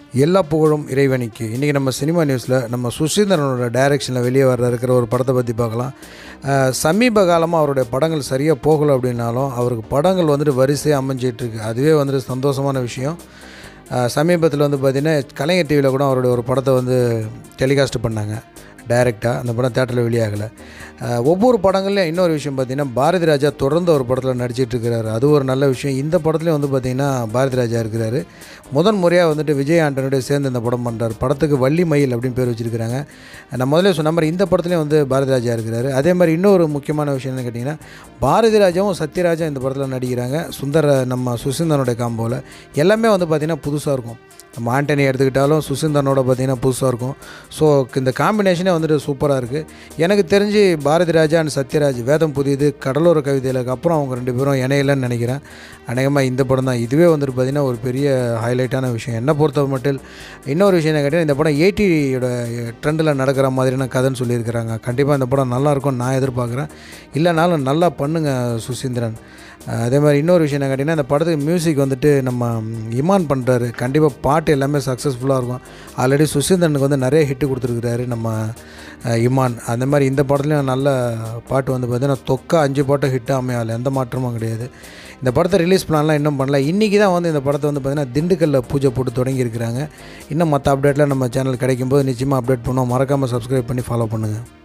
எல்லா புகழும் இறைவனிக்கு இன்றைக்கி நம்ம சினிமா நியூஸில் நம்ம சுசீந்திரனோட டைரக்ஷனில் வெளியே வர இருக்கிற ஒரு படத்தை பற்றி பார்க்கலாம் அஹ், சமீப காலமாக அவருடைய படங்கள் சரியாக போகலை அப்படின்னாலும் அவருக்கு படங்கள் வந்துட்டு வரிசையாக அமைஞ்சிட்டு இருக்கு அதுவே வந்துட்டு சந்தோஷமான விஷயம் அஹ், சமீபத்தில் வந்து பார்த்திங்கன்னா கலைஞர் டிவியில் கூட அவருடைய ஒரு படத்தை வந்து டெலிகாஸ்ட் பண்ணாங்க டைரெக்டாக அந்த படம் தேட்டரில் வெளியாகலை அஹ், ஒவ்வொரு படங்கள்லையும் இன்னொரு விஷயம் பார்த்திங்கன்னா பாரதி ராஜா தொடர்ந்து ஒரு படத்தில் நடிச்சிட்டு இருக்கிறாரு அது ஒரு நல்ல விஷயம் இந்த படத்துலையும் வந்து பார்த்திங்கன்னா பாரதி ராஜா இருக்கிறாரு முதன் முறையாக வந்துட்டு விஜய் ஆண்டனியோட சேர்ந்து இந்த படம் பண்ணுறாரு படத்துக்கு வள்ளி மயில் அப்படின்னு பேர் வச்சிருக்கிறாங்க நான் முதல்ல சொன்ன மாதிரி இந்த படத்துலையும் வந்து பாரதி ராஜா இருக்கிறாரு அதே மாதிரி இன்னொரு முக்கியமான விஷயம் என்ன கேட்டிங்கன்னா பாரதி ராஜாவும் சத்யராஜா இந்த படத்தில் நடிக்கிறாங்க சுந்தர நம்ம சுசீந்தனுடைய காம்போவில் எல்லாமே வந்து பார்த்திங்கன்னா புதுசாக இருக்கும் நம்ம ஆண்டனி எடுத்துக்கிட்டாலும் சுசீந்தனோட பார்த்திங்கன்னா புதுசாக இருக்கும் ஸோ இந்த காம்பினேஷனே வந்துட்டு சூப்பராக இருக்குது எனக்கு தெரிஞ்சு பாரதி ராஜா அண்ட் சத்யராஜ் வேதம் புதியது கடலோர கவிதைகளுக்கு அப்புறம் அவங்க ரெண்டு பேரும் இணையலன்னு நினைக்கிறேன் அநேகமாக இந்த படம் தான் இதுவே வந்துட்டு பார்த்திங்கன்னா ஒரு பெரிய ஹைலைட்டான விஷயம் என்னை பொறுத்த மட்டும் இன்னொரு விஷயம் என்ன கேட்டால் இந்த படம் எயிட்டியோட ட்ரெண்டில் நடக்கிற மாதிரியான கதைன்னு சொல்லியிருக்கிறாங்க கண்டிப்பாக இந்த படம் நல்லா இருக்கும் நான் எதிர்பார்க்குறேன் இல்லைனாலும் நல்லா பண்ணுங்க சுசீந்திரன் அஹ் அதே மாதிரி இன்னொரு விஷயம் என்ன கேட்டிங்கன்னா இந்த படத்துக்கு மியூசிக் வந்துட்டு நம்ம இமான் பண்ணுறாரு கண்டிப்பாக பாட்டு எல்லாமே சக்ஸஸ்ஃபுல்லாக இருக்கும் ஆல்ரெடி சுசீந்திரனுக்கு வந்து நிறைய ஹிட்டு கொடுத்துருக்குறாரு நம்ம அஹ், இமான் அந்த மாதிரி இந்த படத்துலையும் நல்ல பாட்டு வந்து பார்த்தீங்கன்னா தொக்கா அஞ்சு பாட்டும் ஹிட் அமையால் எந்த மாற்றமும் கிடையாது இந்த படத்தை ரிலீஸ் பண்ணலாம் இன்னும் பண்ணல இன்றைக்கி தான் வந்து இந்த படத்தை வந்து பார்த்திங்கன்னா திண்டுக்கல்லில் பூஜை போட்டு தொடங்கியிருக்கிறாங்க இன்னும் மற்ற அப்டேட்லாம் நம்ம சேனல் கிடைக்கும்போது நிச்சயமாக அப்டேட் பண்ணுவோம் மறக்காமல் சப்ஸ்கிரைப் பண்ணி ஃபாலோ பண்ணுங்கள்